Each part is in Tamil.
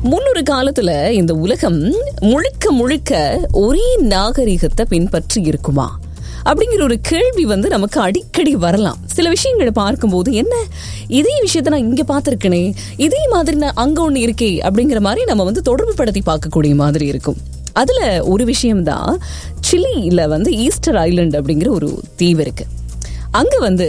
முன்னொரு காலத்துல இந்த உலகம் முழுக்க முழுக்க ஒரே நாகரிகத்தை பின்பற்றி இருக்குமா அப்படிங்கிற ஒரு கேள்வி வந்து நமக்கு அடிக்கடி வரலாம் சில விஷயங்களை பார்க்கும்போது என்ன இதே விஷயத்த நான் இங்க பார்த்திருக்கனே இதே மாதிரி நான் அங்க ஒண்ணு இருக்கே அப்படிங்கிற மாதிரி நம்ம வந்து தொடர்பு படுத்தி பார்க்கக்கூடிய மாதிரி இருக்கும் அதுல ஒரு விஷயம்தான் சிலியில வந்து ஈஸ்டர் ஐலண்ட் அப்படிங்கிற ஒரு தீவு இருக்கு அங்க வந்து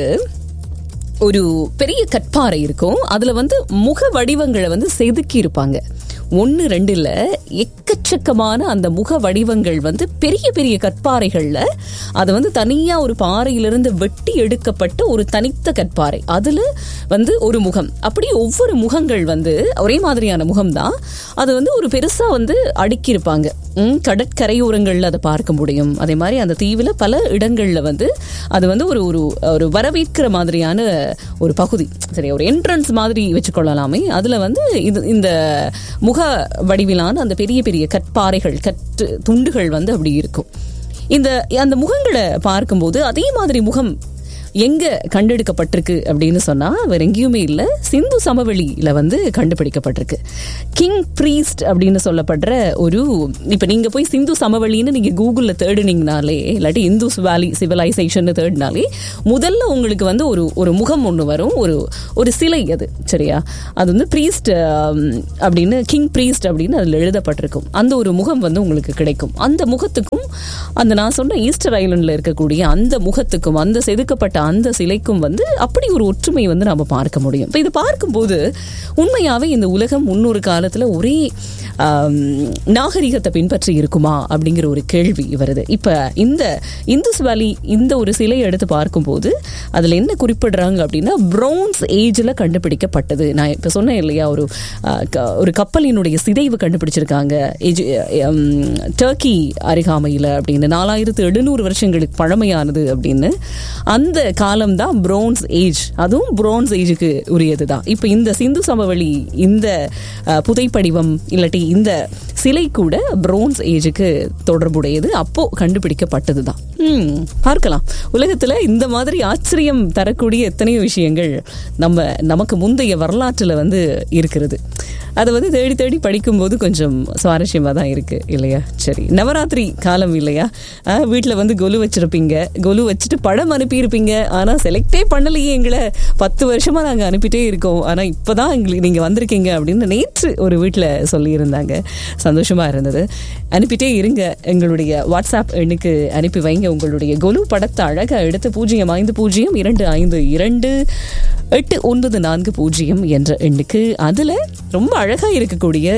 ஒரு பெரிய கற்பாறை இருக்கும் அதுல வந்து முக வடிவங்களை வந்து செதுக்கி இருப்பாங்க ஒன்று ரெண்டு இல்ல எக்கச்சக்கமான அந்த முக வடிவங்கள் வந்து பெரிய பெரிய கற்பாறைகள்ல அது வந்து தனியா ஒரு பாறையிலிருந்து வெட்டி எடுக்கப்பட்ட ஒரு தனித்த கற்பாறை அதுல வந்து ஒரு முகம் அப்படி ஒவ்வொரு முகங்கள் வந்து ஒரே மாதிரியான முகம்தான் அது வந்து ஒரு பெருசா வந்து அடுக்கியிருப்பாங்க ம், கடற்கரையோரங்கள்ல அதை பார்க்க முடியும் அதே மாதிரி அந்த தீவுல பல இடங்கள்ல வந்து அது வந்து ஒரு ஒரு ஒரு வரவேற்கிற மாதிரியான ஒரு பகுதி சரி ஒரு என்ட்ரன்ஸ் மாதிரி வச்சுக்கொள்ளலாமே அதுல வந்து இது இந்த முக வடிவிலான அந்த பெரிய பெரிய கற்பாறைகள் கற்று துண்டுகள் வந்து அப்படி இருக்கும் இந்த அந்த முகங்களை பார்க்கும்போது அதே மாதிரி முகம் எங்க கண்டெடுக்கப்பட்டிருக்கு அப்படின்னு சொன்னா வேற எங்கேயுமே இல்ல சிந்து சமவெளியில வந்து கண்டுபிடிக்கப்பட்டிருக்கு கிங் பிரீஸ்ட் அப்படின்னு சொல்லப்படுற ஒரு இப்ப நீங்க போய் சிந்து சமவெளின்னு நீங்க கூகுள்ல தேடுனீங்கனாலே இல்லாட்டி இந்துஸ் வேலி சிவிலைசேஷன் தேடினாலே முதல்ல உங்களுக்கு வந்து ஒரு ஒரு முகம் ஒன்று வரும் ஒரு ஒரு சிலை அது சரியா அது வந்து பிரீஸ்ட் அப்படின்னு கிங் பிரீஸ்ட் அப்படின்னு அதுல எழுதப்பட்டிருக்கும் அந்த ஒரு முகம் வந்து உங்களுக்கு கிடைக்கும் அந்த முகத்துக்கும் அந்த நான் சொன்ன ஈஸ்டர் ஐலண்ட்ல இருக்கக்கூடிய அந்த முகத்துக்கும் அந்த செதுக்கப்பட்ட அந்த சிலைக்கும் வந்து அப்படி ஒரு ஒற்றுமை வந்து நம்ம பார்க்க முடியும் இப்போ இது பார்க்கும்போது உண்மையாவே இந்த உலகம் முன்னொரு காலத்துல ஒரே ஆம், நாகரிகத்தை பின்பற்றி இருக்குமா அப்படிங்கிற ஒரு கேள்வி வருது இப்ப இந்த இந்துஸ் வேலி இந்த ஒரு சிலையை எடுத்து பார்க்கும்போது அதுல என்ன குறிப்பிடுறாங்க அப்படின்னா பிரான்ஸ் ஏஜ்ல கண்டுபிடிக்கப்பட்டது நான் இப்ப சொன்னேன் இல்லையா ஒரு ஆ, க- ஒரு கப்பலினுடைய சிதைவு கண்டுபிடிச்சிருக்காங்க எஜி- எம், டர்க்கி அருகாமையில் அப்படின்னு நாலாயிரத்து எழுநூறு வருஷங்களுக்கு பழமையானது அப்படின்னு அந்த காலம்தான் பிரான்ஸ் ஏஜ் அதுவும் பிரான்ஸ் ஏஜுக்கு உரியது தான் இப்போ இந்த சிந்து சமவெளி இந்த அஹ், புதைப்படிவம் இல்லாட்டி இந்த சிலை கூட பிரான்ஸ் ஏஜுக்கு தொடர்புடையது அப்போ கண்டுபிடிக்கப்பட்டது தான் ம், பார்க்கலாம் உலகத்துல இந்த மாதிரி ஆச்சரியம் தரக்கூடிய எத்தனையோ விஷயங்கள் நம்ம நமக்கு முந்தைய வரலாற்றுல வந்து இருக்கிறது அதை வந்து தேடி தேடி படிக்கும்போது கொஞ்சம் சுவாரஸ்யமாக தான் இருக்கு இல்லையா சரி நவராத்திரி காலம் இல்லையா வீட்டில் வந்து கொலு வச்சிருப்பீங்க கொலு வச்சுட்டு படம் அனுப்பியிருப்பீங்க ஆனால் செலக்டே பண்ணலையே எங்களை பத்து வருஷமா நாங்கள் அனுப்பிட்டே இருக்கோம் ஆனால் இப்போதான் எங்களுக்கு நீங்கள் வந்திருக்கீங்க அப்படின்னு நேற்று ஒரு வீட்டில் சொல்லியிருந்தாங்க சந்தோஷமா இருந்தது அனுப்பிட்டே இருங்க எங்களுடைய வாட்ஸ்அப் எண்ணுக்கு அனுப்பி வைங்க உங்களுடைய கொலு படத்தை அழகாக எடுத்து பூஜ்ஜியம் ஐந்து பூஜ்ஜியம் இரண்டு ஐந்து இரண்டு எட்டு ஒன்பது நான்கு பூஜ்ஜியம் என்ற எண்ணுக்கு அதுல ரொம்ப அழகா இருக்கக்கூடிய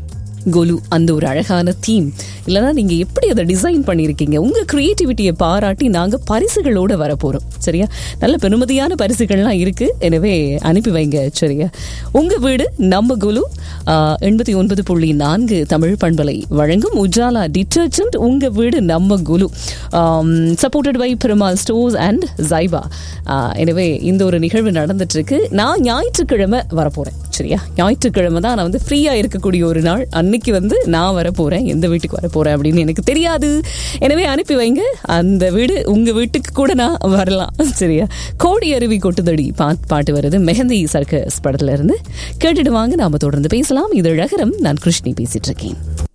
கொலு அந்த ஒரு அழகான தீம் இல்லைன்னா நீங்க எப்படி அதை டிசைன் பண்ணியிருக்கீங்க உங்க கிரியேட்டிவிட்டியை பாராட்டி நாங்க பரிசுகளோட வரப்போறோம் சரியா நல்ல பெருமதியான பரிசுகள்லாம் இருக்கு எனவே அனுப்பி வைங்க சரியா உங்க வீடு நம்ம குலு எண்பத்தி ஒன்பது புள்ளி நான்கு தமிழ் பண்பலை வழங்கும் உஜாலா டிட்டர்ஜென்ட் உங்க வீடு நம்ம குலு supported by Perumal stores and ஜைபா எனவே இந்த ஒரு நிகழ்வு நடந்துட்டு இருக்கு நான் ஞாயிற்றுக்கிழமை வரப்போறேன் சரியா ஞாயிற்றுக்கிழமை தான் நான் வந்து ஃப்ரீயா இருக்கக்கூடிய ஒரு நாள் அன்னைக்கு வந்து நான் வரப்போறேன் எந்த வீட்டுக்கு வரப்போறேன் அப்படின்னு எனக்கு தெரியாது எனவே அனுப்பி வைங்க அந்த வீடு உங்க வீட்டுக்கு கூட நான் வரலாம் சரியா கோடி அருவி கொட்டுதடி பாட் பாட்டு வருது மெஹந்தி சர்க்கஸ் படத்துல இருந்து கேட்டுட்டு வாங்க நாம தொடர்ந்து பேசலாம் இது அழகரம் நான் கிருஷ்ணி பேசிட்டு இருக்கேன்